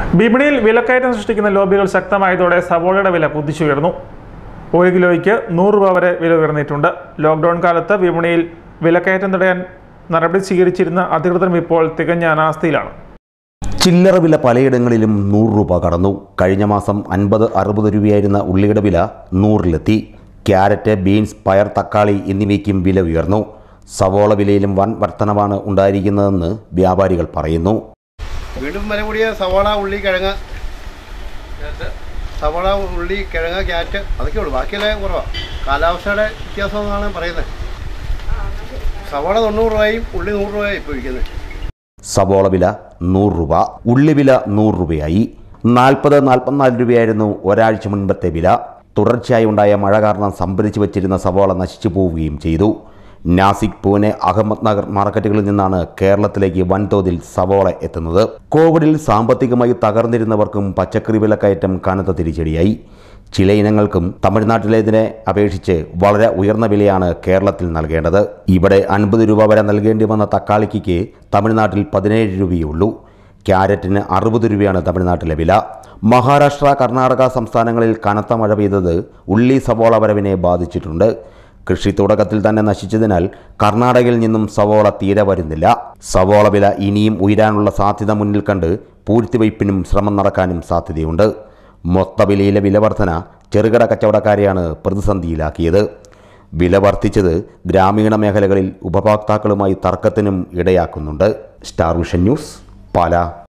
വിപണിയിൽ വിലക്കയറ്റം സൃഷ്ടിക്കുന്ന ലോബികൾ ശക്തമായതോടെ സവോളയുടെ വില കുതിച്ചുയർന്നു ഒരു കിലോയ്ക്ക് നൂറ് രൂപ വരെ വില ഉയർന്നിട്ടുണ്ട് ലോക്ക്ഡൌൺ കാലത്ത് വിപണിയിൽ വിലക്കയറ്റം തടയാൻ നടപടി സ്വീകരിച്ചിരുന്ന അധികൃതരും ഇപ്പോൾ തികഞ്ഞ അനാസ്ഥയിലാണ് ചില്ലറ വില പലയിടങ്ങളിലും നൂറ് രൂപ കടന്നു കഴിഞ്ഞ മാസം അൻപത് അറുപത് രൂപയായിരുന്ന ഉള്ളിയുടെ വില നൂറിലെത്തി ക്യാരറ്റ് ബീൻസ് പയർ തക്കാളി എന്നിവയ്ക്കും വില ഉയർന്നു സവോള വിലയിലും വൻ വർധനവാണ് ഉണ്ടായിരിക്കുന്നതെന്ന് വ്യാപാരികൾ പറയുന്നു വീണ്ടും വില കൂടിയ സവാള ഉള്ളി കിഴങ്ങ് സവാള ഉള്ളി കിഴങ്ങ് ക്യാറ്റ് അതൊക്കെ ഉള്ളൂ ബാക്കിയെല്ലാം കുറവാണ് കാലാവസ്ഥയുടെ വ്യത്യാസം എന്നാണ് പറയുന്നത് സവാള തൊണ്ണൂറ് രൂപയും ഉള്ളി നൂറ് രൂപയും ഇപ്പോൾ വിൽക്കുന്നത് സവോള വില നൂറ് രൂപ ഉള്ളി വില നൂറ് രൂപയായി നാൽപ്പത് നാൽപ്പത്തിനാല് രൂപയായിരുന്നു ഒരാഴ്ച മുൻപത്തെ വില തുടർച്ചയായി ഉണ്ടായ മഴ കാരണം സംഭരിച്ചു വച്ചിരുന്ന സവോള നശിച്ചു പോവുകയും ചെയ്തു നാസിക് പൂനെ അഹമ്മദ് നഗർ മാർക്കറ്റുകളിൽ നിന്നാണ് കേരളത്തിലേക്ക് വൻതോതിൽ സവോള എത്തുന്നത് കോവിഡിൽ സാമ്പത്തികമായി തകർന്നിരുന്നവർക്കും പച്ചക്കറി വിലക്കയറ്റം കനത്ത തിരിച്ചടിയായി ചില ഇനങ്ങൾക്കും തമിഴ്നാട്ടിലേതിനെ അപേക്ഷിച്ച് വളരെ ഉയർന്ന വിലയാണ് കേരളത്തിൽ നൽകേണ്ടത് ഇവിടെ അൻപത് രൂപ വരെ നൽകേണ്ടി വന്ന തക്കാളിക്ക് തമിഴ്നാട്ടിൽ പതിനേഴ് രൂപയേ ഉള്ളൂ ക്യാരറ്റിന് അറുപത് രൂപയാണ് തമിഴ്നാട്ടിലെ വില മഹാരാഷ്ട്ര കർണാടക സംസ്ഥാനങ്ങളിൽ കനത്ത മഴ പെയ്തത് ഉള്ളി സവോള വരവിനെ ബാധിച്ചിട്ടുണ്ട് കൃഷി തുടക്കത്തിൽ തന്നെ നശിച്ചതിനാൽ കർണാടകയിൽ നിന്നും സവോള തീരെ വരുന്നില്ല സവോള വില ഇനിയും ഉയരാനുള്ള സാധ്യത മുന്നിൽ കണ്ട് പൂഴ്ത്തിവയ്പ്പിനും ശ്രമം നടക്കാനും സാധ്യതയുണ്ട് മൊത്തവിലയിലെ വില വർധന ചെറുകിട കച്ചവടക്കാരെയാണ് പ്രതിസന്ധിയിലാക്കിയത് വില വർദ്ധിച്ചത് ഗ്രാമീണ മേഖലകളിൽ ഉപഭോക്താക്കളുമായി തർക്കത്തിനും ഇടയാക്കുന്നുണ്ട് സ്റ്റാർ വിഷൻ ന്യൂസ് പാല